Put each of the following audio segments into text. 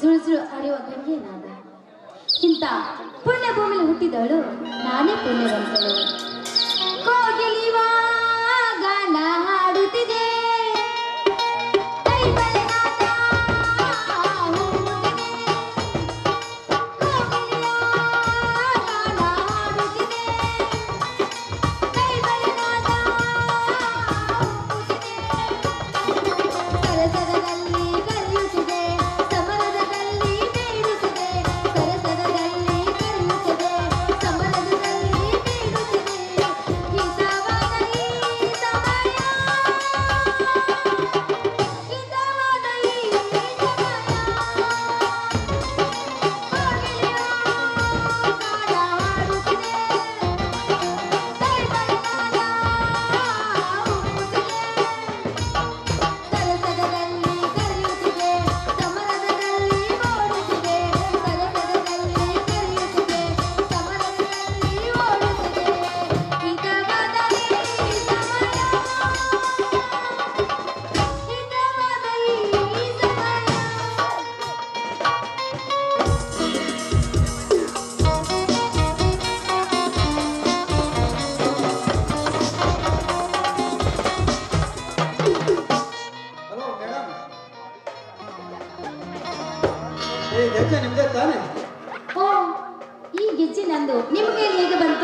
ಜುಳು ಜುಳು ಹರಿಯುವ ಗಂಗೆ ನಾದ ಇಂಥ ಪುಣ್ಯ ಭೂಮಿಲಿ ಹುಟ್ಟಿದವಳು ನಾನೇ ಪುಣ್ಯವಂತಳು ಕೋಗಿಲಿವಾ ಗಾನ ಹಾಡುತ್ತಿದೆ ಕೈ ಬಳೆನಾದ ಹೂವುತ್ತಿದೆ. ಕೋಗಿಲಿಯ ಗಾನ ಹಾಡುತ್ತಿದೆ. ಕೈ ಬಳೆನಾದ ಸರಸರದಲ್ಲಿ ಕರೆಯುತ್ತಿದೆ ಸಮರದಲ್ಲಿ ಬೇಡುತ್ತಿದೆ ಸರಸರದಲ್ಲಿ ಕರೆಯುತ್ತಿದೆ ಸಮರದಲ್ಲಿ ಬೇಡುತ್ತಿದೆ ಹಿತವಾದ ಈ ಸಮಯ ಹಿತವಾದ ಈ ಸರಸರದಲ್ಲಿ ಕರೆಯುತ್ತಿದೆ ಸಮರದಲ್ಲಿ ಓಡುತ್ತಿದೆ ಸರಸರದಲ್ಲಿ ಕರೆಯುತ್ತಿದೆ ಸಮರದಲ್ಲಿ ಓಡುತ್ತಿದೆ ಹಿತವಾದ ಈ ಸಮಯ ಹಿತವಾದ ಈ ಸಮಯ ಹಲೋ ಮೇಡಮ್ ಏ ಗೆಜ್ಜೆ ನಿಮ್ದೇ ತಾನೆ ಓ ಈ ಗೆಜ್ಜೆ ನಂದು ನಿಮಗೆ ಹೇಗೆ ಬಂತು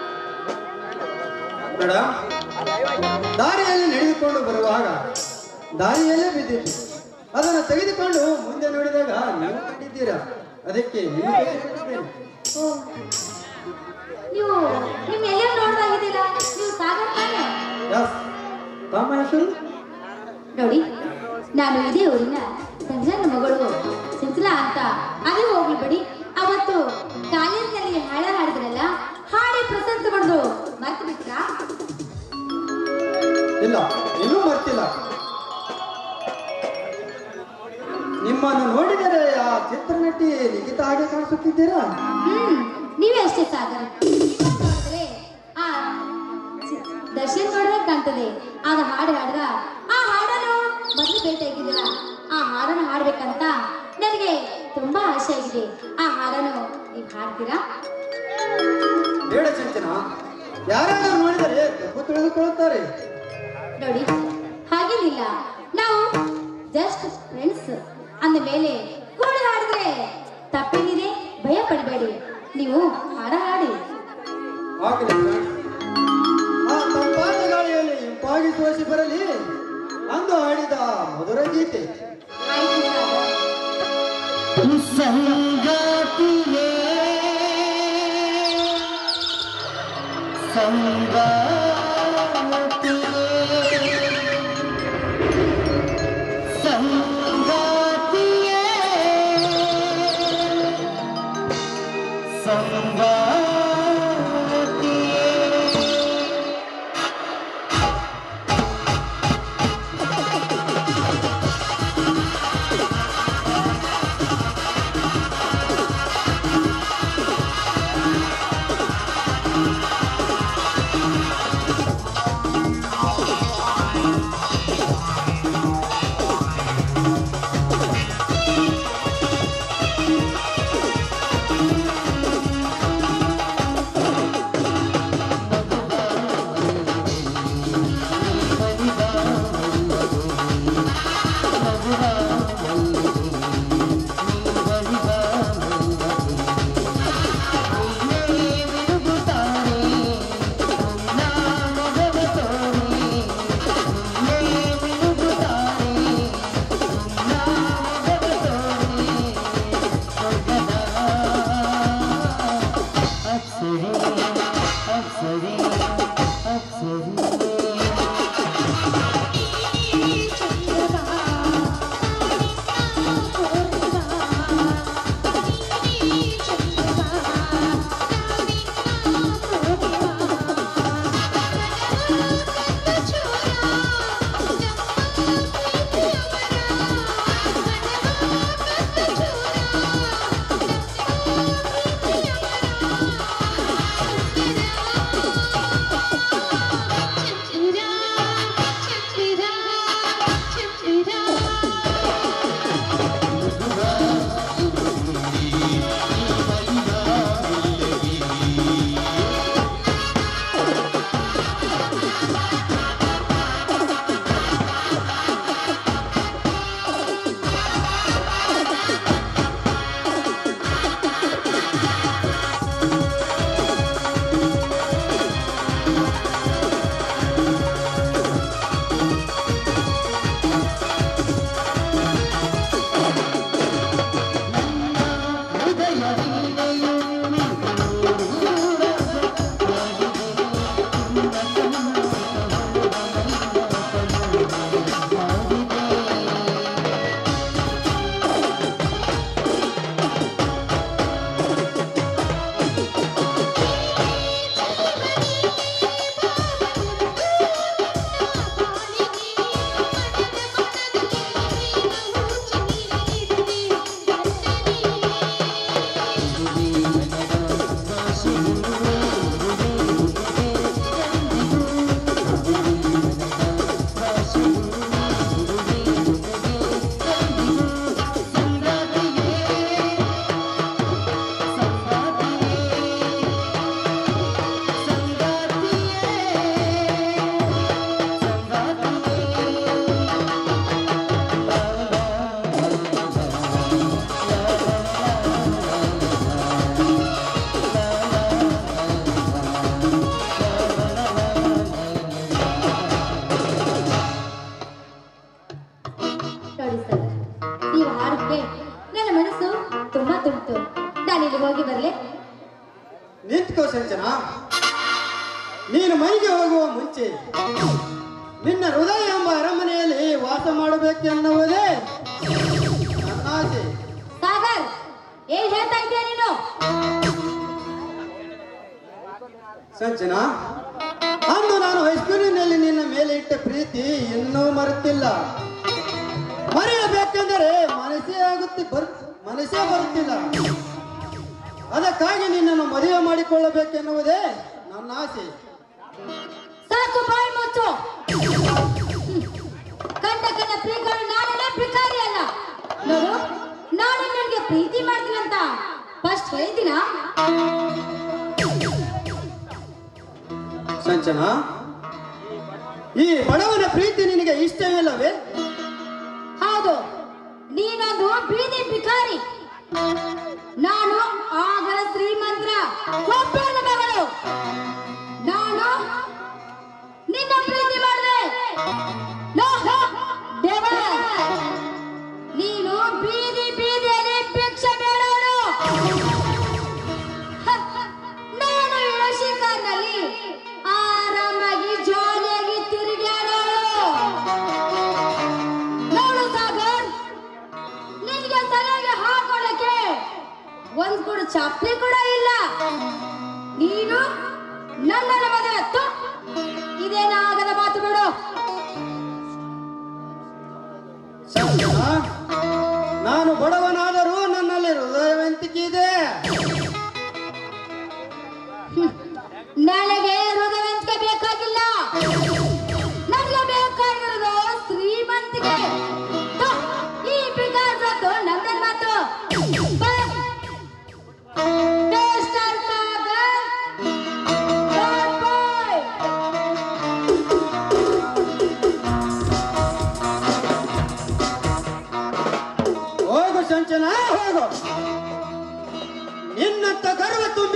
ಮೇಡಮ್ ದಾರಿಯಲ್ಲಿ ನಡೆದುಕೊಂಡು ಬರುವಾಗ ದಾರಿಯಲ್ಲೇ ಬಿದ್ದಿತ್ತು ಅದನ್ನು ತೆಗೆದುಕೊಂಡು ಮುಂದೆ ನೋಡಿದಾಗ ನೀವು ಕಂಡಿದ್ದೀರಾ ಅದಕ್ಕೆ ನಿಮ್ಮ ಕೈಗೆ ಕೊಟ್ಟಿದ್ದೇನೆ. ಓ ನೀವು ನಿಮ್ಮ ಎಲ್ಲಿ ನೋಡ್ದಾಗಿದ್ದೀರಾ ನೀವು ಸಾಗರ್ ತಾನೆ ಯಸ್ ತಮ್ಮ ಹೆಸರು ನೋಡಿ ನಾನು ಇದೇ ಊರಿನ ಸಂಜನ ಮಗಳು ಸಿಂಚಲಾ ಅಂತ ಅದೇ ಹೋಗ್ಲಿ ಬಿಡಿ ಅವತ್ತು ಕಾಲೇಜಿನಲ್ಲಿ ಹಾಡ ಹಾಡಿದ್ರಲ್ಲ ಹಾಡಿ ಪ್ರಶಂಸೆ ಪಡೆದು ಮರ್ತು ಬಿಟ್ರಾ ಇಲ್ಲ ಇನ್ನೂ ಮರ್ತಿಲ್ಲ ನಿಮ್ಮನ್ನು ನೋಡಿದರೆ ಆ ಚಿತ್ರನಟಿ ಲಿಖಿತ ಹಾಗೆ ಕಾಣಿಸುತ್ತಿದ್ದೀರಾ ಹ್ಮ್ ನೀವೇ ಅಷ್ಟೇ ಸಾಗರ್ ನಿಮ್ಮನ್ನ ನೋಡಿದ್ರೆ ಆ ಚಿ- ದರ್ಶನ್ ನೋಡಿದ್ರೆ ಕಾಣ್ತದೆ ಆಗ ಹಾಡು ಹಾಡ್ರ ಆ ಹಾಡನ್ನು ಮೊದಲು ಭೇಟಿಯಾಗಿದ್ದೀರ ಆ ಹಾಡನ್ನು ಹಾಡ್ಬೇಕಂತ ನನಗೆ ತುಂಬಾ ಆಸೆ ಆಗಿದೆ ಆ ಹಾಡನ್ನು ನೀವು ಹಾಡ್ತೀರಾ ಬೇಡ ಚಿಂತನ ಯಾರಾದರೂ ನೋಡಿದರೆ ತಪ್ಪು ತಿಳಿದುಕೊಳ್ಳುತ್ತಾರೆ ನೋಡಿ ಹಾಗೇನಿಲ್ಲ ನಾವು ಜಸ್ಟ್ ಫ್ರೆಂಡ್ಸ್ ಅಂದ ಮೇಲೆ ಕೂಡ ಹಾಡಿದ್ರೆ ತಪ್ಪೇನಿದೆ ಭಯ ಪಡಬೇಡಿ ನೀವು ಹಾಡ ಹಾಡಿ ಆಗಲಿ ಆ ತಂಪಾದ ಗಾಳಿಯಲ್ಲಿ ಇಂಪಾಗಿ ಸೋಸಿ ಬರಲಿ ಅಂದು ಹಾಡಿದ ಮಧುರ ಗೀತೆ ಆಯ್ತು ಸಾಗರ್. ಸಂಗಾತಿಯೇ ಸಂಗಾತಿಯೇ ಸಂಗಾತಿಯೇ ಸಂಗಾತಿಯೇ ಆ ಬಂತು ನಾನು ಇಲ್ಲಿ ಹೋಗಿ ಬರ್ಲೆ ನಿಂತ್ಕೋ ಸಂಚನ ನೀನು ಮನೆಗೆ ಹೋಗುವ ಮುಂಚೆ ನಿನ್ನ ಹೃದಯ ಎಂಬ ಅರಮನೆಯಲ್ಲಿ ವಾಸ ಮಾಡಬೇಕೆನ್ನುವುದೇ ನನ್ನ ಆಸೆ ಸಾಗರ್ ಏನ್ ಹೇಳ್ತಾ ಇದೀಯ ನೀನು ಸಂಚನ ಅಂದು ನಾನು ಹೈಸ್ಕೂಲಿನಲ್ಲಿ ನಿನ್ನ ಮೇಲೆ ಇಟ್ಟ ಪ್ರೀತಿ ಇನ್ನೂ ಮರೆತಿಲ್ಲ ಮರೆಯಬೇಕೆಂದರೆ ಮನಸ್ಸೇ ಆಗುತ್ತೆ ಬರ್ ಮನಸ್ಸೇ ಬರುತ್ತಿಲ್ಲ ಅದಕ್ಕಾಗಿ ನಿನ್ನನ್ನು ಮದುವೆ ಮಾಡಿಕೊಳ್ಳಬೇಕೆನ್ನುವುದೇ ನನ್ನ ಆಸೆ ಸಾಕು ಬಾಯಿ ಮುಚ್ಚು ಹ್ಮ್. ಕಂಡ ಕಂಡ ಪ್ರೀತಿಗಳು ನಾನೆಲ್ಲ ಭಿಕಾರಿ ಅಲ್ಲ ನೋಡು ನಾನು ನಿನ್ಗೆ ಪ್ರೀತಿ ಮಾಡ್ತೀನಂತ ಫಸ್ಟ್ ಹೇಳ್ತೀನ ಸಂಚನ ಈ ಬಡವನ ಪ್ರೀತಿ ನಿನಗೆ ಇಷ್ಟವಿಲ್ಲವೇ ಹೌದು ನೀನೊಂದು ಬೀದಿ ಭಿಕಾರಿ ನಾನು ಆಗರ ಶ್ರೀಮಂತರ ಒಬ್ಬನ ಮಗಳು ನಾನು ನಿನ್ನ ಪ್ರೀತಿ ಮಾಡಿದೆ ನೀನು ಬೀದಿ ಬೀದಿಯಲ್ಲಿ ಭಿಕ್ಷೆ ಬೇಡವನು ಹ, ನಾನು ಶಿಕಾರ್ನಲ್ಲಿ ಆರಾಮಾಗಿ ಜಾಲಿಯಾಗಿ ತಿರುಗಾಡೋಳು ನೋಡು ಸಾಗರ್ ನಿನ್ಗೆ ತಲೆಗೆ ಹಾಕೊಳ್ಳಕ್ಕೆ ಒಂದ್ ಕೂಡ ಚಾಪ್ಲಿ ಕೂಡ ಇಲ್ಲ ನೀನು ನನ್ನನ್ನು ಮದುವೆ ಹತ್ತು ಇದೇನಾಗದ ಮಾತು ಬಿಡು ಸಂಚನ ನಾನು ಬಡವನಾದರೂ ನನ್ನಲ್ಲಿ ಹೃದಯವಂತಿಕೆ ಇದೆ ನನಗೆ ಹೃದಯವಂತಿಕೆ ಬೇಕಾಗಿಲ್ಲ ನನಗೆ ಬೇಕಾಗಿರೋದು ಶ್ರೀಮಂತಿಕೆ ಹ, ಈ ಬಿಗಾಸತ್ತು ನಂದನ್ ಮಾತು ಬಸ್. ಟೇಸ್ಟರ್ ಸಾಗರ್. Bad boy. ಹೋಗು ಸಂಚನ ಹೋಗು ನಿನ್ನಂತ ಗರ್ವ ತುಂಬ